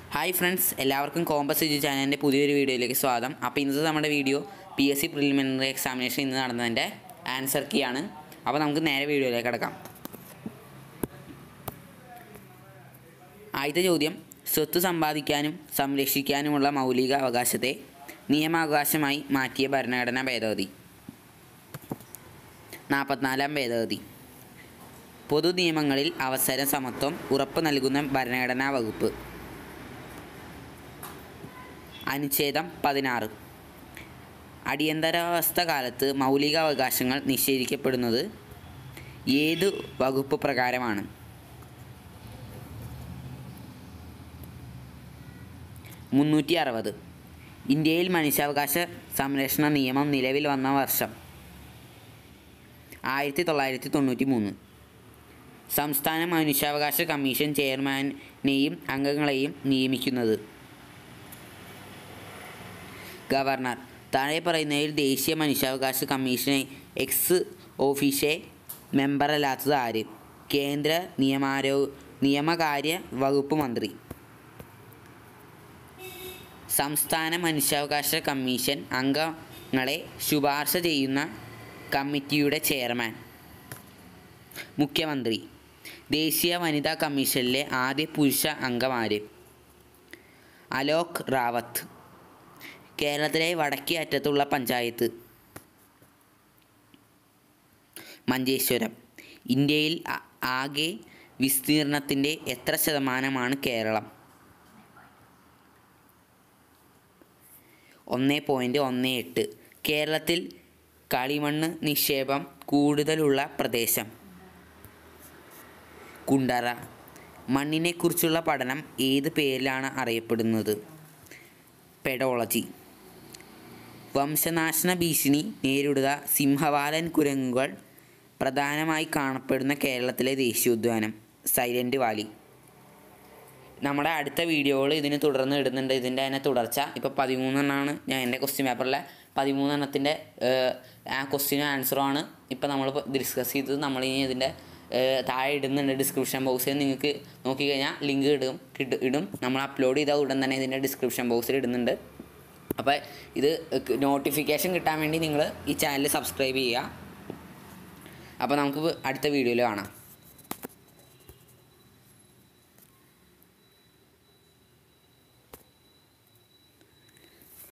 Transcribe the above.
hi friends എല്ലാവർക്കും Compass edu ചാനലിൻ്റെ പുതിയൊരു വീഡിയോയിലേക്ക് സ്വാഗതം അപ്പോൾ ഇന്നത്തെ നമ്മുടെ video P S C preliminary examination ഇന്ന് നടന്നതിൻ്റെ ആൻസർ കീ ആണ് അപ്പോൾ നമുക്ക് നേരെ വീഡിയോയിലേക്ക് കിടക്കാം ആദ്യത്തെ ചോദ്യം സ്വത്ത് സമ്പാദിക്കാനും സംരക്ഷിക്കാനുമുള്ള മൗലിക അവകാശത്തെ നിയമാവകാശമായി മാറ്റിയ ഭരണഘടനാ ഭേദഗതി നാൽപ്പത്തിനാലാം ഭേദഗതി പൊതു നിയമങ്ങളിൽ അവസര സമത്വം ഉറപ്പു നൽകുന്ന ഭരണഘടനാ വകുപ്പ് അനുച്ഛേദം പതിനാറ് അടിയന്തരാവസ്ഥ കാലത്ത് മൗലികാവകാശങ്ങൾ നിഷേധിക്കപ്പെടുന്നത് ഏത് വകുപ്പ് പ്രകാരമാണ് മുന്നൂറ്റി അറുപത് ഇന്ത്യയിൽ മനുഷ്യാവകാശ സംരക്ഷണ നിയമം നിലവിൽ വന്ന വർഷം ആയിരത്തി തൊള്ളായിരത്തി തൊണ്ണൂറ്റി മൂന്ന് സംസ്ഥാന മനുഷ്യാവകാശ കമ്മീഷൻ ചെയർമാനെയും അംഗങ്ങളെയും നിയമിക്കുന്നത് ഗവർണർ താഴെ പറയുന്നതിൽ ദേശീയ മനുഷ്യാവകാശ കമ്മീഷനെ എക്സ് ഓഫീഷെ മെമ്പറല്ലാത്തത് ആര് കേന്ദ്ര നിയമാരോ നിയമകാര്യ വകുപ്പ് മന്ത്രി സംസ്ഥാന മനുഷ്യാവകാശ കമ്മീഷൻ അംഗങ്ങളെ ശുപാർശ ചെയ്യുന്ന കമ്മിറ്റിയുടെ ചെയർമാൻ മുഖ്യമന്ത്രി ദേശീയ വനിതാ കമ്മീഷനിലെ ആദ്യ പുരുഷ അംഗമാര് അലോക് റാവത്ത് കേരളത്തിലെ വടക്കേ അറ്റത്തുള്ള പഞ്ചായത്ത് മഞ്ചേശ്വരം ഇന്ത്യയിൽ ആ- ആകെ വിസ്തീർണത്തിൻ്റെ എത്ര ശതമാനമാണ് കേരളം ഒന്ന് പോയിൻറ്റ് ഒന്ന് എട്ട് കേരളത്തിൽ കളിമണ്ണ് നിക്ഷേപം കൂടുതലുള്ള പ്രദേശം കുണ്ടറ മണ്ണിനെക്കുറിച്ചുള്ള പഠനം ഏത് പേരിലാണ് അറിയപ്പെടുന്നത് പെഡോളജി വംശനാശന ഭീഷണി നേരിടുക സിംഹവാലൻ കുരങ്ങുകൾ പ്രധാനമായി കാണപ്പെടുന്ന കേരളത്തിലെ ദേശീയോദ്യാനം സൈലൻറ്റ് വാലി നമ്മുടെ അടുത്ത വീഡിയോകൾ ഇതിന് തുടർന്ന് ഇടുന്നുണ്ട് ഇതിൻ്റെ തന്നെ തുടർച്ച ഇപ്പോൾ പതിമൂന്നെണ്ണമാണ് ഞാൻ എൻ്റെ ക്വസ്റ്റ്യൻ പേപ്പറിലെ പതിമൂന്നെണ്ണത്തിൻ്റെ ആ ക്വസ്റ്റ്യനും ആൻസറുമാണ് ഇപ്പോൾ നമ്മൾ ഡിസ്കസ് ചെയ്തത് നമ്മളിനി ഇതിൻ്റെ ഏഹ്, താഴെ ഇടുന്നുണ്ട് ഡിസ്ക്രിപ്ഷൻ ബോക്സിൽ നിങ്ങൾക്ക് നോക്കിക്കഴിഞ്ഞാൽ ലിങ്ക് ഇടും കിട്ടും ഇടും നമ്മൾ അപ്ലോഡ് ചെയ്ത ഉടൻ തന്നെ ഇതിൻ്റെ ഡിസ്ക്രിപ്ഷൻ ബോക്സിൽ ഇടുന്നുണ്ട് അപ്പോൾ ഇത് നോട്ടിഫിക്കേഷൻ കിട്ടാൻ വേണ്ടി നിങ്ങൾ ഈ ചാനൽ സബ്സ്ക്രൈബ് ചെയ്യുക അപ്പോൾ നമുക്ക് അടുത്ത വീഡിയോയിൽ കാണാം